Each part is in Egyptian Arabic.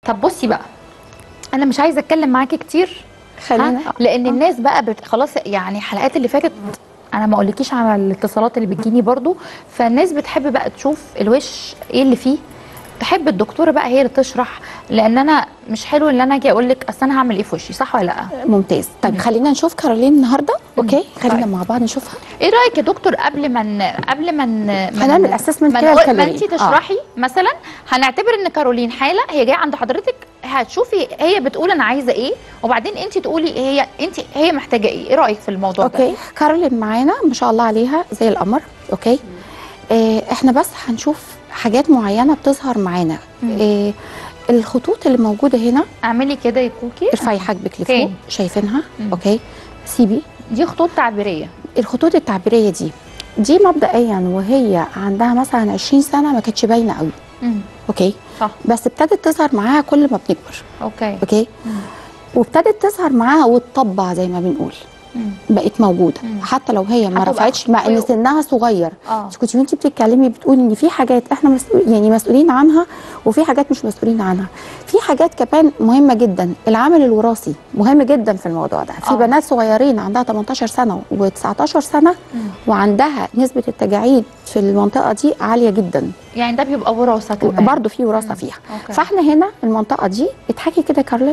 طب بصي بقى انا مش عايزه اتكلم معاكي كتير خلينا ها؟ لان الناس بقى بت... خلاص يعني الحلقات اللي فاتت انا ما اقولكيش على الاتصالات اللي بتجيني برضو فالناس بتحب بقى تشوف الوش ايه اللي فيه تحب الدكتوره بقى هي اللي تشرح لان انا مش حلو ان انا اجي اقول لك اصل انا هعمل ايه في وشي صح ولا لا ممتاز طيب خلينا نشوف كارولين النهارده اوكي خلينا طيب. مع بعض نشوفها ايه رايك يا دكتور قبل ما ن... قبل ما ن... ما هنعمل ن- assessment ما كده نقول- ما لكارولين. انت تشرحي آه. مثلا هنعتبر ان كارولين حاله هي جايه عند حضرتك هتشوفي هي بتقول انا عايزه ايه وبعدين انت تقولي هي انت هي محتاجه ايه ايه رايك في الموضوع ده اوكي كارولين معانا ما شاء الله عليها زي القمر اوكي آه احنا بس هنشوف حاجات معينه بتظهر معانا آه الخطوط اللي موجوده هنا اعملي كده يا كوكي ارفعي حاجبك لفوق أوكي. شايفينها مم. اوكي سيبي دي خطوط تعبيريه الخطوط التعبيريه دي دي مبدئيا وهي عندها مثلا 20 سنه ما كانتش باينه قوي امم اوكي صح بس ابتدت تظهر معاها كل ما بنكبر اوكي اوكي مم. وابتدت تظهر معاها وتطبع زي ما بنقول مم. بقت موجوده مم. حتى لو هي ما هتبقى رفعتش مع ان خطوط. سنها صغير اه انت كنت وانت بتتكلمي بتقولي ان في حاجات احنا مسؤول يعني مسؤولين عنها وفي حاجات مش مسؤولين عنها في حاجات كمان مهمه جدا العامل الوراثي مهم جدا في الموضوع ده في آه. بنات صغيرين عندها 18 سنه و19 سنه مم. وعندها نسبه التجاعيد في المنطقه دي عاليه جدا يعني ده بيبقى وراثه كمان برضه في وراثه مم. فيها أوكي. فاحنا هنا المنطقه دي اتحكي كده كارلين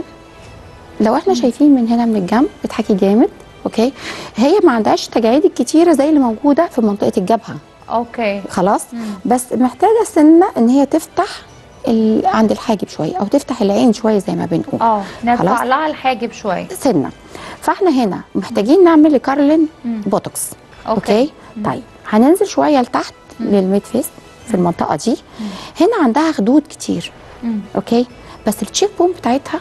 لو احنا شايفين من هنا من الجنب اتحكي جامد اوكي هي ما عندهاش تجاعيد الكتيره زي اللي موجوده في منطقه الجبهه اوكي خلاص مم. بس محتاجه سنه ان هي تفتح ال... عند الحاجب شويه او تفتح العين شويه زي ما بنقول اه نرفع خلاص. لها الحاجب شويه سنه فاحنا هنا محتاجين نعمل لكارلين مم. بوتوكس أوكي. اوكي طيب هننزل شويه لتحت للميد فيس في المنطقه دي هنا عندها خدود كتير مم. اوكي بس التشيك بوم بتاعتها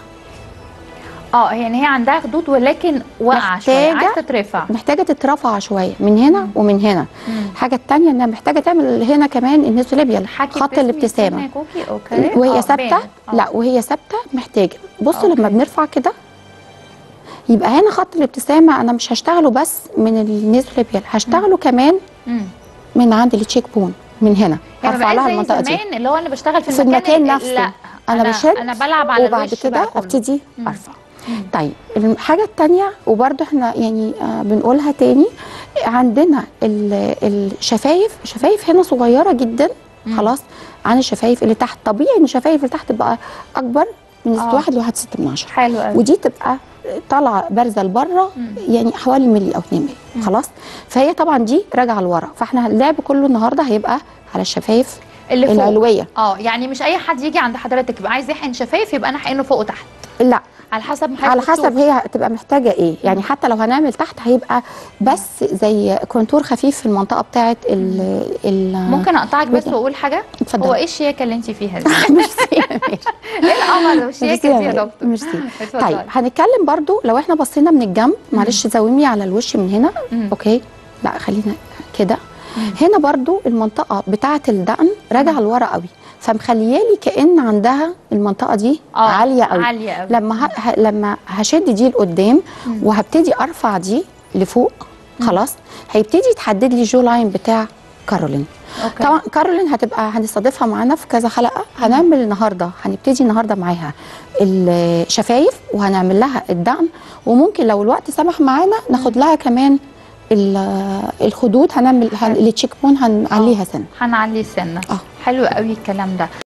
اه يعني هي عندها خدود ولكن واقعه شويه محتاجة- عايزه تترفع محتاجه تترفع شويه من هنا ومن هنا مم. الحاجه الثانيه انها محتاجه تعمل هنا كمان النيزوليبيال حكي خط باسمي الابتسامه سنة يا كوكي اوكي وهي آه، ثابته بانت. آه. لا وهي ثابته محتاجه بصوا لما أوكي. بنرفع كده يبقى هنا خط الابتسامه انا مش هشتغله بس من النيزوليبيال هشتغله كمان مم. من عند التشيك بون من هنا يعني هرفع بقى لها زي المنطقه دي زمان اللي هو انا بشتغل في في المكان, المكان ال- نفسه لا انا بشد انا بلعب على وبعد الوش كده بقى كله. ابتدي مم. ارفع مم. طيب الحاجه الثانيه وبرده احنا يعني آه بنقولها تاني عندنا ال- الشفايف شفايف هنا صغيره جدا مم. خلاص عن الشفايف اللي تحت طبيعي ان الشفايف اللي تحت تبقى اكبر من نسبه آه. واحد لواحد ستة من عشرة حلو قوي ودي تبقى طالعه بارزه لبره مم. يعني حوالي ملي او 2 ملي خلاص فهي طبعا دي راجعه لورا فاحنا اللعب كله النهارده هيبقى على الشفايف اللي فوق العلويه اه يعني مش اي حد يجي عند حضرتك يبقى عايز يحقن شفايف يبقى انا حقنه فوق وتحت لا على حسب ما حضرتك على حسب تشوف. هي هتبقى محتاجه ايه يعني حتى لو هنعمل تحت هيبقى بس زي كونتور خفيف في المنطقه بتاعه ال ال ممكن اقطعك بس بدأ. واقول حاجه اتفضلي. هو ايه الشياكه اللي انت فيها دي ميرسي ميرسي. ايه القمر ده والشياكه دي يا دكتور ميرسي اتفضلي. طيب هنتكلم برضو لو احنا بصينا من الجنب معلش زومي على الوش من هنا مم. اوكي لا خلينا كده هنا برضو المنطقه بتاعه الدقن راجعه لورا قوي فمخليالي كان عندها المنطقه دي آه، عاليه قوي عاليه قوي لما ه... ه... لما هشد دي لقدام وهبتدي ارفع دي لفوق خلاص هيبتدي يتحدد لي الجو لاين بتاع كارولين أوكي. طبعا كارولين هتبقى هنستضيفها معانا في كذا حلقه هنعمل النهارده هنبتدي النهارده معاها الشفايف وهنعمل لها الدعم وممكن لو الوقت سمح معانا ناخد لها كمان ال- الخدود هنعمل هن... التشيك بون هنعليها سنه هنعلي السنه آه. حلو قوي الكلام ده